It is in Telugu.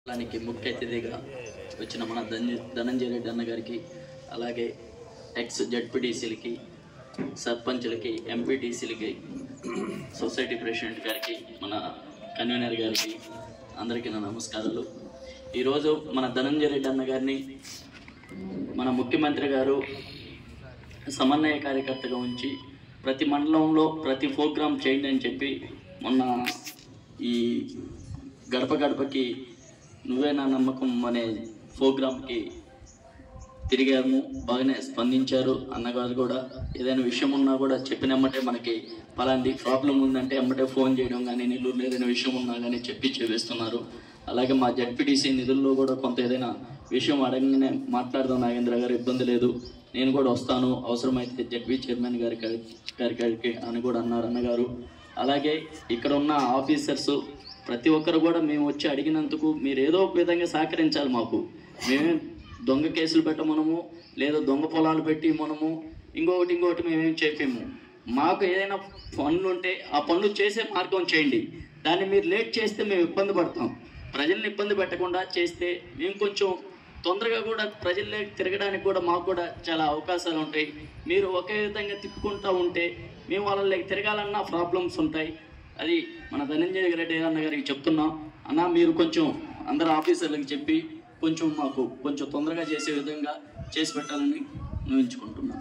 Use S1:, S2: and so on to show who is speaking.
S1: దానికి ముఖ్య అతిథిగా వచ్చిన మన ధన్య ధనంజయ రెడ్డి అన్న గారికి అలాగే ఎక్స్ జడ్పీటీసీలకి సర్పంచ్లకి ఎంపీటీసీలకి సొసైటీ ప్రెసిడెంట్ గారికి మన కన్వీనర్ గారికి అందరికీ నా నమస్కారాలు ఈరోజు మన ధనంజయ రెడ్డి అన్న గారిని మన ముఖ్యమంత్రి గారు సమన్వయ కార్యకర్తగా ఉంచి ప్రతి మండలంలో ప్రతి ప్రోగ్రాం చేయండి అని చెప్పి మొన్న ఈ గడప గడపకి నువ్వే నా నమ్మకం అనే ప్రోగ్రాంకి తిరిగాము బాగానే స్పందించారు అన్నగారు కూడా ఏదైనా విషయం ఉన్నా కూడా చెప్పినమ్మటే మనకి పలాంటి ప్రాబ్లం ఉందంటే అమ్మటే ఫోన్ చేయడం కానీ నెల్లూరులో ఏదైనా విషయం ఉన్నా కానీ చెప్పి చేస్తున్నారు అలాగే మా జడ్పీటీసీ నిధుల్లో కూడా కొంత ఏదైనా విషయం అడగగానే మాట్లాడదాం నాగేంద్ర గారు ఇబ్బంది లేదు నేను కూడా వస్తాను అవసరమైతే జడ్పీ చైర్మన్ గారి గారి- గారి గారికి అని కూడా అన్నారు అన్నగారు అలాగే ఇక్కడ ఉన్న ఆఫీసర్స్ ప్రతి ఒక్కరు కూడా మేము వచ్చి అడిగినందుకు మీరు ఏదో ఒక విధంగా సహకరించాలి మాకు మేమే దొంగ కేసులు పెట్టమనము లేదా దొంగ పొలాలు పెట్టి మనము ఇంకొకటి ఇంకొకటి మేమేం చెప్పాము మాకు ఏదైనా పనులు ఉంటే ఆ పనులు చేసే మార్గం చేయండి దాన్ని మీరు లేట్ చేస్తే మేము ఇబ్బంది పడతాం ప్రజల్ని ఇబ్బంది పెట్టకుండా చేస్తే మేము కొంచెం తొందరగా కూడా ప్రజల్లోకి తిరగడానికి కూడా మాకు కూడా చాలా అవకాశాలు ఉంటాయి మీరు ఒకే విధంగా తిప్పుకుంటూ ఉంటే మేము వాళ్ళకి తిరగాలన్నా ప్రాబ్లమ్స్ ఉంటాయి అది మన ధనంజయ రెడ్డి అన్న గారికి చెప్తున్నాం అన్న మీరు కొంచెం అందరు ఆఫీసర్లకు చెప్పి కొంచెం మాకు కొంచెం తొందరగా చేసే విధంగా చేసి పెట్టాలని ఊహించుకుంటున్నాం